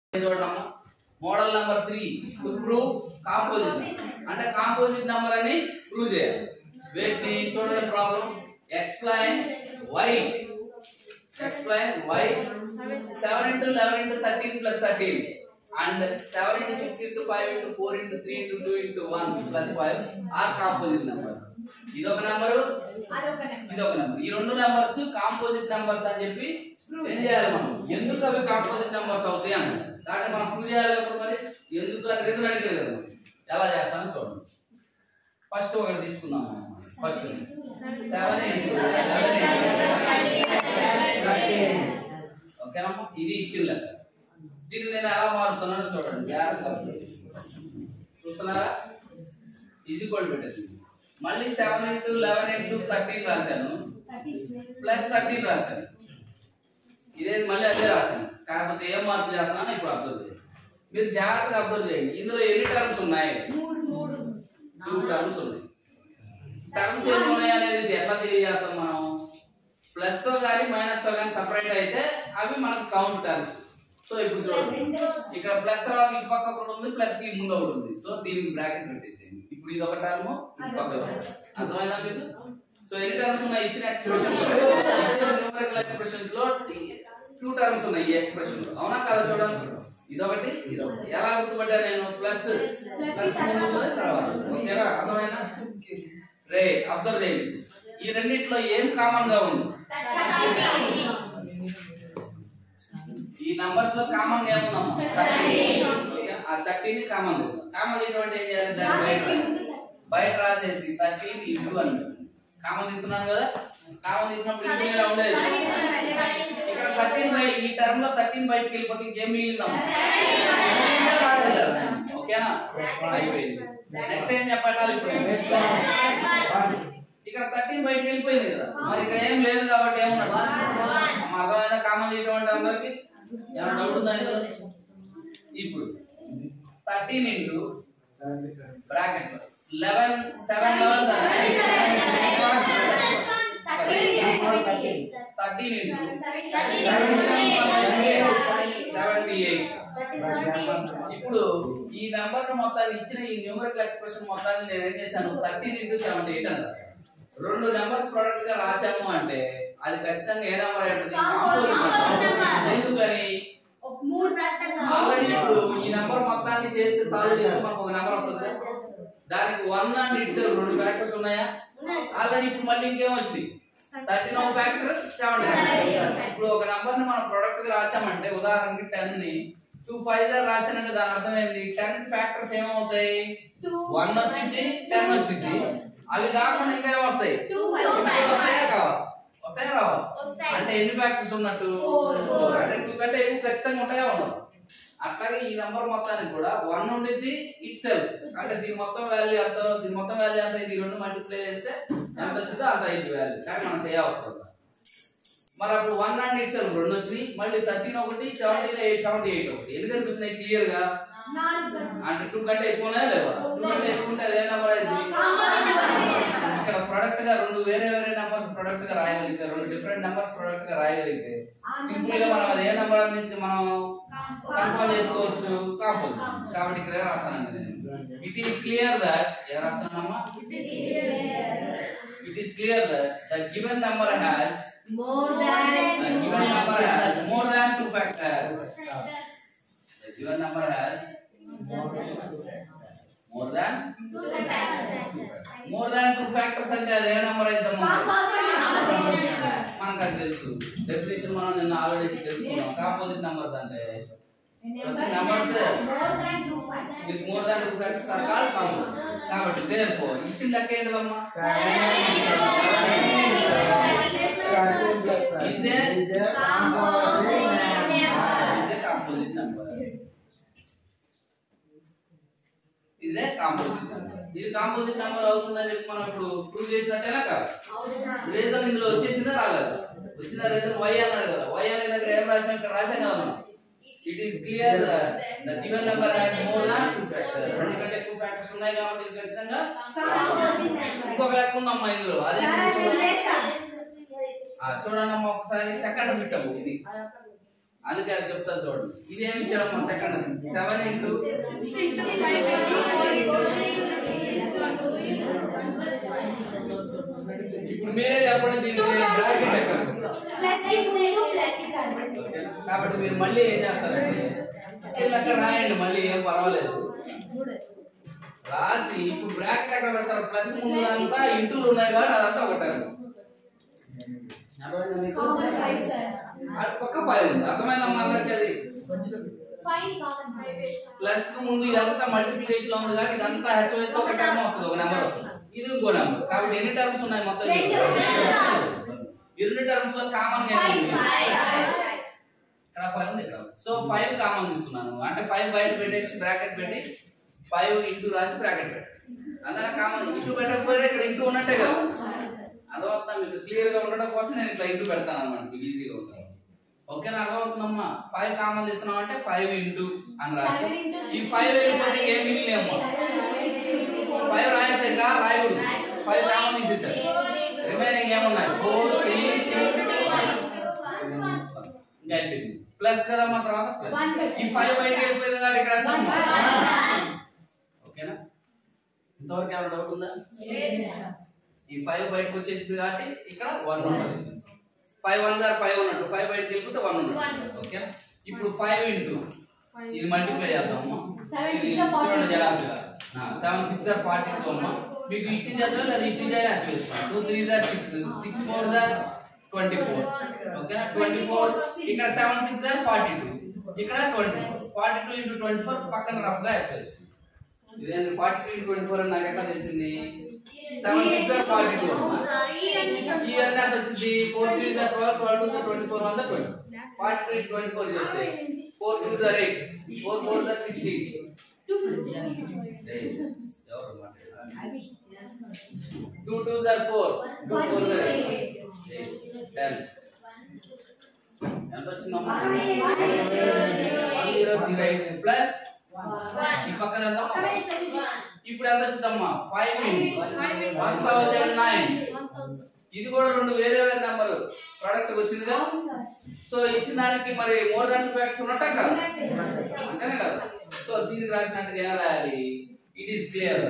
చూడమ్మా model number three to prove composite అంటే composite number అని ప్రూవ్ చేయాలి వేటి చూడండి problem explain why explain why seven into eleven into thirteen plus thirteen and seven into six into five into four into three into two into one plus five are composite numbers ఇదొక number ఇది ఒక number ఈ రెండు numbers composite numbers అని చెప్పి ఏం చేయాలి మనం ఎందుకు అవి కాంపోజిట్ నెంబర్స్ అవుతాయి అని కాబట్టి మనం ప్రూవ్ చేయాలి కాబట్టి మరి ఎందుకు అని రీజన్ అడిగారు కదా మనం. ఎలా చేస్తామని చూడండి ఫస్ట్ ఒకటి తీసుకుందాం ఫస్ట్ సెవెన్ ఓకేనమ్మా ఇది ఇచ్చిన లెక్క దీన్ని నేను ఎలా మారుస్తున్నానో చూడండి జాగ్రత్తగా చూస్తున్నారా ఈజీ కోడ్ పెట్టేది మళ్ళీ seven into eleven into thirteen రాశాను ప్లస్ థర్టీన్ రాశాను ఇదే మళ్ళీ అదే రాశాను కాకపోతే ఏం మార్పు చేస్తున్నానో ఇప్పుడు అబ్జర్వ్ చేయండి మీరు జాగ్రత్తగా అబ్జర్వ్ చేయండి ఇందులో ఎన్ని టర్మ్స్ ఉన్నాయి టూ టర్మ్స్ ఉన్నాయి టర్మ్స్ ఎన్ని ఉన్నాయి అనేది ఎట్లా తెలియజేస్తాం మనం ప్లస్ తో కానీ మైనస్ తో కానీ సపరేట్ అయితే అవి మనకు కౌంట్ టర్మ్స్ సో ఇప్పుడు చూడండి ఇక్కడ ప్లస్ తర్వాత ఇటు పక్క ఒకటి ఉంది ప్లస్ కి ముందు ఒకటి ఉంది సో దీనికి బ్రాకెట్ పెట్టేసేయండి ఇప్పుడు ఇది ఒక టర్మ్ ఇటు పక్క ఒకటి. అర్థమైందా మీకు సో ఎన్ని టర్మ్స్ ఉన్నాయి ఇచ్చిన ఎక్స్ప్రెషన్ లో ఇచ్చిన న్యూమరికల్ ఎక్స్ప్రెషన్స్ లో టూ టర్మ్స్ ఉన్నాయి ఈ ఎక్స్ప్రెషన్ లో అవునా కదా చూడండి ఇదొకటి ఇదొకటి ఎలా గుర్తుపట్టా నేను ప్లస్ ప్లస్ ముందు ఉంది, తర్వాత ఓకేనా అర్థమైనా రే అబ్జర్వ్ చేయండి ఈ రెండిట్లో ఏం కామన్ గా ఉంది ఈ నంబర్స్ లో కామన్ గా ఏముందమ్మా ఆ థర్టీని కామన్ కామన్ తీసుకుంటే ఏం చేయాలి దాన్ని బయట రాయాలి. బయట రాసేసి థర్టీన్ ఇంటూ అని కామన్ తీసుకున్నాను కదా కామన్ తీసినప్పుడు ఇంటూ ఇలా ఉండేది ఇక్కడ థర్టీన్ బై ఈ టర్మ్ లో థర్టీన్ బయటకి వెళ్ళిపోతే ఇంకేం మిగిలిందాం ఓకేనా అయిపోయింది నెక్స్ట్ ఏం చెప్పాలి ఇప్పుడు ఇక్కడ థర్టీన్ బయటకి వెళ్ళిపోయింది కదా మరి ఇక్కడ ఏం లేదు కాబట్టి ఏమన్నట్టు అమ్మ అర్థమైందా కామన్ చేయడం అంటే అందరికి ఏమైనా డౌట్ ఉందా ఇందులో ఇప్పుడు thirteen into bracket eleven seven eleven thirteen into seventy eight ఇప్పుడు ఈ నెంబర్ మొత్తాన్ని ఇచ్చిన ఈ న్యూమరికల్ ఎక్స్ప్రెషన్ మొత్తాన్ని నేను ఏం చేశాను థర్టీన్ ఇంటూ సెవెంటీ ఎయిట్ అని రాశాను రెండు నెంబర్స్ ప్రొడక్ట్ గా రాసాము అంటే అది ఖచ్చితంగా ఏ నెంబర్ ఉంటుంది Composite. ఎందుకని ఆల్రెడీ ఇప్పుడు ఈ నెంబర్ మొత్తాన్ని చేస్తే సాల్వ్ చేస్తే మనకు ఒక నెంబర్ వస్తుంది కదా? దానికి వన్ అండ్ ఇట్స్ రెండు ఫ్యాక్టర్స్ ఉన్నాయా ఆల్రెడీ ఇప్పుడు మళ్ళీ ఇంకేం వచ్చింది థర్టీన్ ఒక ఫ్యాక్టర్ సెవెన్ ఇప్పుడు ఒక నెంబర్ ని మనం ప్రొడక్ట్ గా రాసామంటే ఉదాహరణకి టెన్ ని టూ ఫైవ్ గా రాసానంటే దాని అర్థం ఏంది టెన్ ఫ్యాక్టర్స్ ఏమవుతాయి వన్ వచ్చింది టెన్ వచ్చింది అవి కాకుండా ఇంకా ఏం వస్తాయి వస్తాయా కావా వస్తాయా రావా అంటే ఎన్ని ఫ్యాక్టర్స్ ఉన్నట్టు Four. అంటే టూ కంటే ఎక్కువ ఖచ్చితంగా ఉంటాయా ఉండవు అట్లాగే ఈ నెంబర్ మొత్తానికి కూడా వన్ ఉండిద్ది ఇట్ సెల్ఫ్ అంటే దీని మొత్తం వాల్యూ ఎంత దీని మొత్తం వాల్యూ ఎంత ఇది రెండు మల్టిప్లై చేస్తే ఎంత వచ్చిందో అంత ఇది వాల్యూ కానీ మనం చేయవసరం లేదు. మరి అప్పుడు వన్ అండ్ ఇట్ సెల్ఫ్ రెండు వచ్చినాయి మళ్ళీ థర్టీన్ ఒకటి సెవెంటీన్ ఎయిట్ సెవెంటీ ఎయిట్ ఒకటి ఎందుకు కనిపిస్తున్నాయి క్లియర్ గా అంటే టూ కంటే ఎక్కువనే లేవా టూ కంటే ఎక్కువ ఉంటే అదే నెంబర్ అయింది ఇక్కడ ప్రొడక్ట్ గా రెండు వేరే వేరే నెంబర్స్ ప్రొడక్ట్ గా రాయగలిగితే రెండు డిఫరెంట్ నెంబర్స్ ప్రొడక్ట్ గా రాయగలిగితే సింపుల్ గా మనం అది ఏ నెంబర్ నుంచి మనం కన్ఫర్మ్ చేసుకోవచ్చు కాకపోతే కాబట్టి ఇక్కడ రాస్తానండి నేను it is clear that a రాస్తానమ్మా it is clear that the given number has the given number has more than two factors the given number has more than more than two factors అంటే అది ఏ number అయితే మనకు అది తెలుసు definition మనం నిన్న already తెలుసుకున్నాం కాంపోజిట్ నెంబర్స్ అంటే numbers with more than two factors are called composite కాబట్టి దేర్ఫోర్ ఇచ్చిన లెక్క ఏంటిదమ్మా is a is a composite number is a composite number ఇది కాంపోజిట్ నెంబర్ అవుతుందని చెప్పి మనం ఇప్పుడు ప్రూవ్ చేసినట్టేనా కాదు రీజన్ ఇందులో వచ్చేసిందా రాలేదు వచ్చిన రీజన్ వై అన్నాడు కదా వై అనే దగ్గర ఏం రాసాం ఇక్కడ రాసాం కదా మనం it is clear the given number has more than two factors రెండు కంటే ఎక్కువ ఫ్యాక్టర్స్ ఉన్నాయి కాబట్టి ఇది ఖచ్చితంగా ఇంకొక లెక్క ఉందమ్మా ఇందులో అదే చూడండి ఆ, చూడండి అమ్మా ఒకసారి సెకండ్ బిట్టము ఇది అందుకే అది చెప్తాను చూడండి ఇది ఏమి ఇచ్చాడమ్మా సెకండ్ సెవెన్ ఇంటూ ఇప్పుడు మీరే చెప్పండి దీనికి బ్రాకెట్ ఎక్కడ ఓకేనా? కాబట్టి మీరు మళ్ళీ ఏం చేస్తారంటే చిన్నగా రాయండి మళ్ళీ ఏం పర్వాలేదు రాసి ఇప్పుడు బ్రాకెట్ ఎక్కడ పెడతారు ప్లస్ ముందు అంతా ఇంటూలు ఉన్నాయి కాబట్టి అదంతా ఒకటారు అర్థమైందా మీకు? అది పక్క ఫైవ్ ఉంది అర్థమైందమ్మా అందరికి అది ప్లస్ కు ముందు ఇదంతా మల్టిప్లికేషన్ లో ఉంది కాబట్టి ఇదంతా హెచ్ వేస్తే ఒక టర్మ్ వస్తుంది ఒక నెంబర్ వస్తుంది ఇది ఇంకో నెంబర్ కాబట్టి ఎన్ని టర్మ్స్ ఉన్నాయి మొత్తం ఎన్ని టర్మ్స్ లో కామన్ ఇక్కడ ఫైవ్ ఉంది ఇక్కడ సో ఫైవ్ కామన్ ఇస్తున్నాను అంటే ఫైవ్ బయట పెట్టేసి బ్రాకెట్ పెట్టి ఫైవ్ ఇంటూ రాసి బ్రాకెట్ పెట్టి అందరం కామన్ ఇంటూ పెట్టకపోతే ఇక్కడ ఇంటూ ఉన్నట్టే కదా అదవుతుందా మీకు క్లియర్ గా ఉండడం కోసం నేను ఇట్లా ఇంటూ పెడతాను అనమాట మీకు ఈజీగా ఉంటుంది ఓకేనా అర్థమవుతుందమ్మా ఫైవ్ కామన్ తీస్తున్నాం అంటే ఫైవ్ ఇంటూ అని రాసి ఈ ఫైవ్ వెళ్ళిపోతే ఏం మిగిలినాయమ్మా ఫైవ్ రాయొచ్చు ఇంకా రాయకూడదు ఫైవ్ కామన్ తీసేసారు రిమైనింగ్ ఏమున్నాయి ఫోర్ త్రీ ఇంకా అయిపోయింది ప్లస్ కదమ్మా తర్వాత ప్లస్ ఈ ఫైవ్ బయటకి వెళ్ళిపోయింది కాబట్టి ఇక్కడ ఎంత అమ్మా? ఓకేనా ఇంతవరకు ఏమైనా డౌట్ ఉందా ఈ ఫైవ్ బయటకు వచ్చేసింది కాబట్టి ఇక్కడ వన్ ఉంటుంది ఫైవ్ వన్ దార్ ఫైవ్ ఉన్నట్టు ఫైవ్ బయటకు వెళ్ళిపోతే వన్ ఉన్నట్టు ఓకే ఇప్పుడు ఫైవ్ ఇంటూ ఇది మల్టిప్లై చేద్దాం అమ్మా Seven ఇది six are forty. చూడండి జాగ్రత్తగా seven six are forty two అమ్మా మీకు ఇట్టి చేద్దాం లేదా ఇట్టి చేయాలి అది చేసుకోండి టూ త్రీ దార్ సిక్స్ సిక్స్ ఫోర్ దార్ ట్వంటీ ఫోర్ ఓకేనా ట్వంటీ ఫోర్ ఇక్కడ seven six are forty two ఇక్కడ twenty four forty two into twenty four పక్కన రఫ్గా యాడ్ చేసుకోండి ఇదేంటి forty two into twenty four అని నాకు ఎట్లా తెలిసింది seven six are forty two ఈ అన్నీ ఎంత వచ్చింది four three jar twelve twelve two జార్ twenty four one twenty forty three twenty four చేస్తే ఫోర్ టూ జార్ ఎయిట్ ఫోర్ ఫోర్ జార్ సిక్స్టీన్ ఎవరు మాట్లాడారు టూ టూ జార్ ఫోర్ టూ ఫోర్ జార్ ఎయిట్ టెన్ ఎంత వచ్చిందమ్మా one zero zero eight plus ఈ పక్కన ఎంత ఇప్పుడు ఎంత వచ్చిందమ్మా ఫైవ్ వన్ థౌజండ్ నైన్ ఇది కూడా రెండు వేరే వేరే నెంబర్ ప్రోడక్ట్ వచ్చిందిగా సో ఇచ్చిన దానికి మరి మోర్ దాన్ టూ ఫ్యాక్ట్స్ ఉన్నట్ట కదా అంతేనే కదా సో దీనికి రాసినట్టుగా ఏం రాయాలి it is clear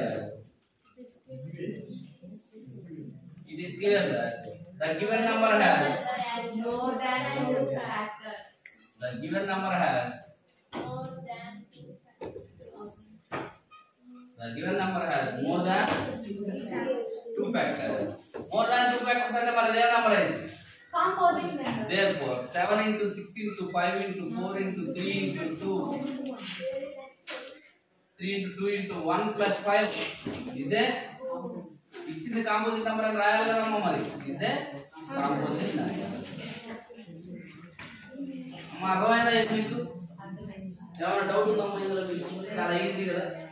it is clear the given number has the given number has the given number has more than two factors more than two factors అంటే మరి అదే నంబర్ అయింది Composite member. Therefore, 7 into 6 into 5 into 4 into 3 into 2, 3 into 2 into 1 plus 5 is a ఇచ్చింది composite number అని రాయాలి కదమ్మా మరి is a composite number అమ్మ అర్థమైందా ఇది మీకు ఏమైనా డౌట్ ఉందమ్మా ఇందులో మీకు చాలా ఈజీ కదా